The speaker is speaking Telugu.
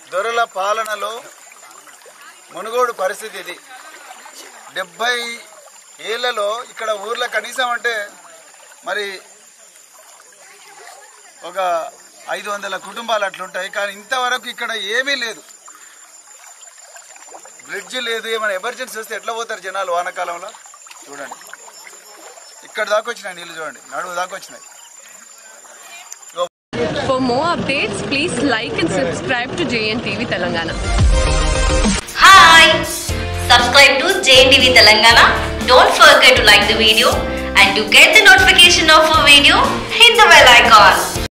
దొరల పాలనలో మునుగోడు పరిస్థితి ఇది డెబ్బై ఏళ్లలో ఇక్కడ ఊర్లో కనీసం అంటే మరి ఒక ఐదు వందల కుటుంబాలు అట్లుంటాయి కానీ ఇంతవరకు ఇక్కడ ఏమీ లేదు బ్రిడ్జ్ లేదు ఏమైనా ఎమర్జెన్సీ వస్తే ఎట్లా పోతారు జనాలు వానాకాలంలో చూడండి ఇక్కడ దాకా వచ్చినాయి నీళ్ళు చూడండి నడువు దాకా వచ్చినాయి For more updates, please like and subscribe to JNTV Telangana. Hi! Subscribe to JNTV Telangana. Don't forget to like the video and to get the notification of a video, hit the bell